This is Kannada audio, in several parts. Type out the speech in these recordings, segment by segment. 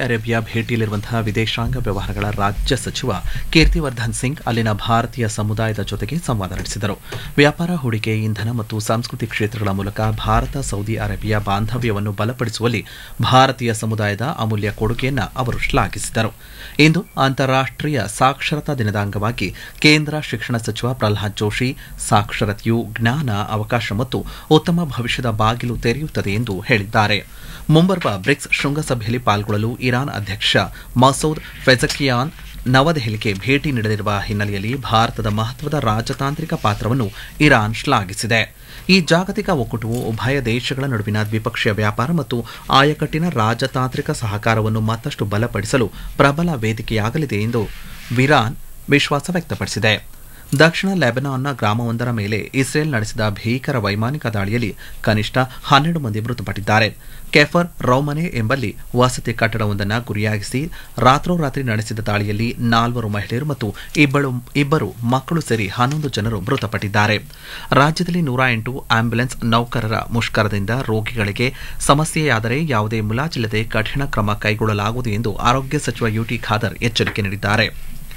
ಅರೇಬಿಯಾ ಭೇಟಿಯಲ್ಲಿರುವಂತಹ ವಿದೇಶಾಂಗ ವ್ಯವಹಾರಗಳ ರಾಜ್ಯ ಸಚಿವ ಕೀರ್ತಿವರ್ಧನ್ ಸಿಂಗ್ ಅಲ್ಲಿನ ಭಾರತೀಯ ಸಮುದಾಯದ ಜೊತೆಗೆ ಸಂವಾದ ನಡೆಸಿದರು ವ್ಯಾಪಾರ ಹೂಡಿಕೆ ಇಂಧನ ಮತ್ತು ಸಂಸ್ಕೃತಿ ಕ್ಷೇತ್ರಗಳ ಮೂಲಕ ಭಾರತ ಸೌದಿ ಅರೇಬಿಯಾ ಬಾಂಧವ್ಯವನ್ನು ಬಲಪಡಿಸುವಲ್ಲಿ ಭಾರತೀಯ ಸಮುದಾಯದ ಅಮೂಲ್ಯ ಕೊಡುಗೆಯನ್ನು ಅವರು ಶ್ಲಾಘಿಸಿದರು ಇಂದು ಅಂತಾರಾಷ್ಟೀಯ ಸಾಕ್ಷರತಾ ದಿನದ ಅಂಗವಾಗಿ ಕೇಂದ್ರ ಶಿಕ್ಷಣ ಸಚಿವ ಪ್ರಹ್ಲಾದ್ ಜೋಶಿ ಸಾಕ್ಷರತೆಯು ಜ್ಞಾನ ಅವಕಾಶ ಮತ್ತು ಉತ್ತಮ ಭವಿಷ್ಯದ ಬಾಗಿಲು ತೆರೆಯುತ್ತದೆ ಎಂದು ಹೇಳಿದ್ದಾರೆ ಮುಂಬರುವ ಬ್ರಿಕ್ಸ್ ಶೃಂಗಸಭೆಯಲ್ಲಿ ಪಾಲ್ಗೊಳ್ಳಲು ಇರಾನ್ ಅಧ್ಯಕ್ಷ ಮಸೂದ್ ಫೆಜಕಿಯಾನ್ ನವದೆಹಲಿಗೆ ಭೇಟಿ ನೀಡಲಿರುವ ಹಿನ್ನೆಲೆಯಲ್ಲಿ ಭಾರತದ ಮಹತ್ವದ ರಾಜತಾಂತ್ರಿಕ ಪಾತ್ರವನ್ನು ಇರಾನ್ ಶ್ಲಾಘಿಸಿದೆ ಈ ಜಾಗತಿಕ ಒಕ್ಕೂಟವು ಉಭಯ ದೇಶಗಳ ನಡುವಿನ ದ್ವಿಪಕ್ಷೀಯ ವ್ಯಾಪಾರ ಮತ್ತು ಆಯಕಟ್ಟಿನ ರಾಜತಾಂತ್ರಿಕ ಸಹಕಾರವನ್ನು ಮತ್ತಷ್ಟು ಬಲಪಡಿಸಲು ಪ್ರಬಲ ವೇದಿಕೆಯಾಗಲಿದೆ ಎಂದು ವಿರಾನ್ ವಿಶ್ವಾಸ ವ್ಯಕ್ತಪಡಿಸಿದೆ ದಕ್ಷಿಣ ಲೆಬನಾನ್ನ ಗ್ರಾಮವೊಂದರ ಮೇಲೆ ಇಸ್ರೇಲ್ ನಡೆಸಿದ ಭೀಕರ ವೈಮಾನಿಕ ದಾಳಿಯಲ್ಲಿ ಕನಿಷ್ಠ ಹನ್ನೆರಡು ಮಂದಿ ಮೃತಪಟ್ಟಿದ್ದಾರೆ ಕೆಫರ್ ರೌಮನೆ ಎಂಬಲ್ಲಿ ವಸತಿ ಕಟ್ಟಡವೊಂದನ್ನು ಗುರಿಯಾಗಿಸಿ ರಾತ್ರೋರಾತ್ರಿ ನಡೆಸಿದ ದಾಳಿಯಲ್ಲಿ ನಾಲ್ವರು ಮಹಿಳೆಯರು ಮತ್ತು ಇಬ್ಬರು ಇಬ್ಬರು ಮಕ್ಕಳು ಸೇರಿ ಹನ್ನೊಂದು ಜನರು ಮೃತಪಟ್ಟಿದ್ದಾರೆ ರಾಜ್ಯದಲ್ಲಿ ನೂರ ಎಂಟು ಆಂಬ್ಯುಲೆನ್ಸ್ ನೌಕರರ ಮುಷ್ಕರದಿಂದ ರೋಗಿಗಳಿಗೆ ಸಮಸ್ಯೆಯಾದರೆ ಯಾವುದೇ ಮುಲಾಜಿಲ್ಲದೆ ಕಠಿಣ ಕ್ರಮ ಕೈಗೊಳ್ಳಲಾಗುವುದು ಎಂದು ಆರೋಗ್ಯ ಸಚಿವ ಯುಟಿ ಖಾದರ್ ಎಚ್ಚರಿಕೆ ನೀಡಿದ್ದಾರೆ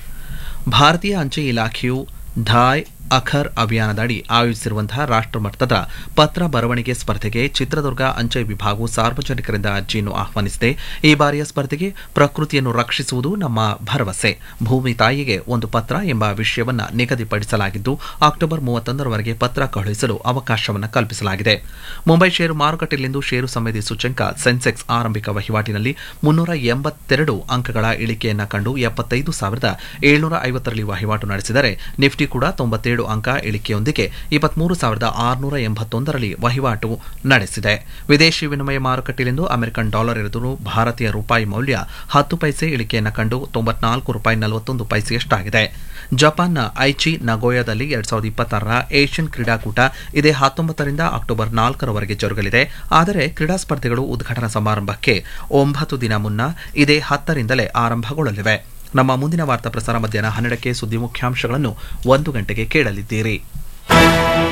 ಭಾರತೀಯ ಅಂಚೆ ಇಲಾಖೆಯು ಢಾಯ್ ಅಖರ್ ಅಭಿಯಾನದಡಿ ಆಯೋಜಿಸಿರುವಂತಹ ರಾಷ್ಟ್ರಮಟ್ಟದ ಪತ್ರ ಬರವಣಿಗೆ ಸ್ಪರ್ಧೆಗೆ ಚಿತ್ರದುರ್ಗ ಅಂಚೆ ವಿಭಾಗವು ಸಾರ್ವಜನಿಕರಿಂದ ಅರ್ಜಿಯನ್ನು ಆಹ್ವಾನಿಸಿದೆ ಈ ಬಾರಿಯ ಸ್ಪರ್ಧೆಗೆ ಪ್ರಕೃತಿಯನ್ನು ರಕ್ಷಿಸುವುದು ನಮ್ಮ ಭರವಸೆ ಭೂಮಿ ತಾಯಿಗೆ ಒಂದು ಪತ್ರ ಎಂಬ ವಿಷಯವನ್ನ ನಿಗದಿಪಡಿಸಲಾಗಿದ್ದು ಅಕ್ಟೋಬರ್ ಮೂವತ್ತೊಂದರವರೆಗೆ ಪತ್ರ ಕಳುಹಿಸಲು ಅವಕಾಶವನ್ನು ಕಲ್ಪಿಸಲಾಗಿದೆ ಮುಂಬೈ ಷೇರು ಮಾರುಕಟ್ಟೆಯಲ್ಲಿಂದು ಷೇರು ಸಂವೇದಿ ಸೂಚ್ಯಂಕ ಸೆನ್ಸೆಕ್ಸ್ ಆರಂಭಿಕ ವಹಿವಾಟಿನಲ್ಲಿ ಮುನ್ನೂರ ಎಂಬತ್ತೆರಡು ಅಂಕಗಳ ಇಳಿಕೆಯನ್ನ ಕಂಡು ಎಪ್ಪತ್ತೈದು ಸಾವಿರದ ಏಳ್ನೂರ ಐವತ್ತರಲ್ಲಿ ವಹಿವಾಟು ನಡೆಸಿದರೆ ನಿಫ್ಟಿ ಕೂಡ ತೊಂಬತ್ತೇಳು ಅಂಕ ಇಳಿಕೆಯೊಂದಿಗೆ ಇಪ್ಪತ್ಮೂರು ಸಾವಿರದ ಆರುನೂರ ಎಂಬತ್ತೊಂದರಲ್ಲಿ ವಹಿವಾಟು ನಡೆಸಿದೆ ವಿದೇಶಿ ವಿನಿಮಯ ಮಾರುಕಟ್ಟೆಯಲ್ಲಿಂದು ಅಮೆರಿಕನ್ ಡಾಲರ್ ಎದುರು ಭಾರತೀಯ ರೂಪಾಯಿ ಮೌಲ್ಯ ಹತ್ತು ಪೈಸೆ ಇಳಿಕೆಯನ್ನು ಕಂಡು ತೊಂಬತ್ನಾಲ್ಕು ರೂಪಾಯಿ ನಲವತ್ತೊಂದು ಪೈಸೆಯಷ್ಟಾಗಿದೆ ಜಪಾನ್ನ ಐಚಿ ನಗೋಯಾದಲ್ಲಿ ಎರಡ್ ಸಾವಿರದ ಇಪ್ಪತ್ತಾರರ ಏಷ್ಯನ್ ಕ್ರೀಡಾಕೂಟ ಇದೇ ಹತ್ತೊಂಬತ್ತರಿಂದ ಅಕ್ಟೋಬರ್ ನಾಲ್ಕರವರೆಗೆ ಜರುಗಲಿದೆ ಆದರೆ ಕ್ರೀಡಾ ಸ್ಪರ್ಧೆಗಳು ಉದ್ಘಾಟನಾ ಸಮಾರಂಭಕ್ಕೆ ಒಂಬತ್ತು ದಿನ ಮುನ್ನ ಇದೇ ಹತ್ತರಿಂದಲೇ ಆರಂಭಗೊಳ್ಳಲಿವೆ ನಮ್ಮ ಮುಂದಿನ ವಾರ್ತಾ ಪ್ರಸಾರ ಮಧ್ಯಾಹ್ನ ಹನ್ನೆರಡಕ್ಕೆ ಸುದ್ದಿ ಮುಖ್ಯಾಂಶಗಳನ್ನು ಒಂದು ಗಂಟೆಗೆ ಕೇಳಲಿದ್ದೀರಿ